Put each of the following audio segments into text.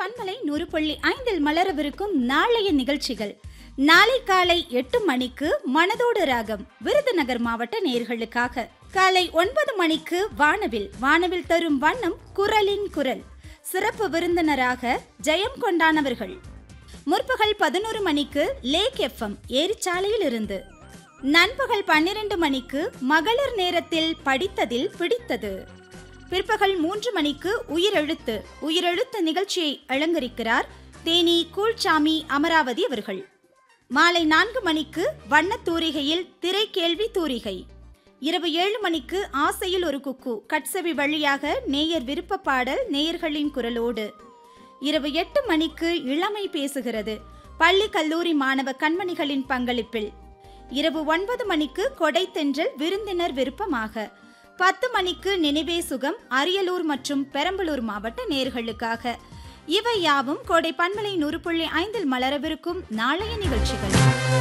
பண்பலை நூறு புள்ளி ஐந்தில் மலரவிருக்கும் நாளைய நிகழ்ச்சிகள் நாளை காலை எட்டு மணிக்கு மனதோடு ராகம் விருதுநகர் மாவட்ட நேர்களுக்காக காலை ஒன்பது மணிக்கு வானவில் வானவில் தரும் வண்ணம் குரலின் குரல் சிறப்பு விருந்தினராக ஜெயம் கொண்டானவர்கள் முற்பகல் பதினோரு மணிக்கு லேக் எஃப்எம் ஏரிச்சாலையில் இருந்து நண்பகல் பன்னிரண்டு மணிக்கு மகளிர் நேரத்தில் படித்ததில் பிடித்தது பிற்பகல் மூன்று மணிக்கு உயிரெழுத்து உயிரெழுத்து நிகழ்ச்சியை அலங்கரிக்கிறார் தேனி கூழ்சாமி அமராவதி அவர்கள் மாலை நான்கு மணிக்கு வண்ணத் தூரிகையில் திரை கேள்வி தூரிகை இரவு ஏழு மணிக்கு ஆசையில் ஒரு குக்கு கட்சவி வழியாக நேயர் விருப்ப பாடல் நேயர்களின் குரலோடு இரவு எட்டு மணிக்கு இளமை பேசுகிறது பள்ளி கல்லூரி மாணவ கண்மணிகளின் பங்களிப்பில் இரவு ஒன்பது மணிக்கு கொடை தென்றல் விருந்தினர் விருப்பமாக பத்து மணிக்கு நினைவே சுகம் அரியலூர் மற்றும் பெரம்பலூர் மாவட்ட நேர்களுக்காக இவை யாவும் கோடை பன்மலை நூறு புள்ளி ஐந்தில் மலரவிருக்கும் நாளைய நிகழ்ச்சிகள்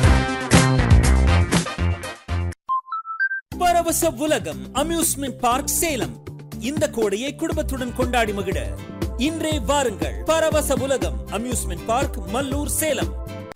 பரவச உலகம் அம்யூஸ்மெண்ட் பார்க் சேலம் இந்த கோடையை குடும்பத்துடன் கொண்டாடி மகிழ இன்றே வாருங்கள் பரவச உலகம் அம்யூஸ்மெண்ட் பார்க் மல்லூர் சேலம்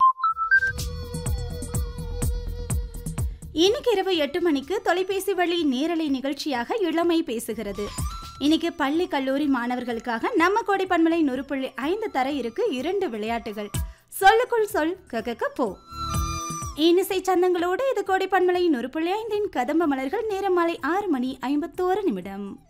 இன்னைக்கு இரவு எட்டு மணிக்கு தொலைபேசி வழி நேரலை நிகழ்ச்சியாக இளமை பேசுகிறது இன்னைக்கு பள்ளி கல்லூரி மாணவர்களுக்காக நம்ம கோடை பன்மலை நூறு புள்ளி ஐந்து தர இருக்கு இரண்டு விளையாட்டுகள் சொல்லுக்குள் சொல் ககக்க போ இனிசை சந்தங்களோடு இது கோடை பன்மலை நூறு புள்ளி ஐந்தின் கதம்ப மலர்கள் நேரம் மாலை ஆறு மணி ஐம்பத்தோரு நிமிடம்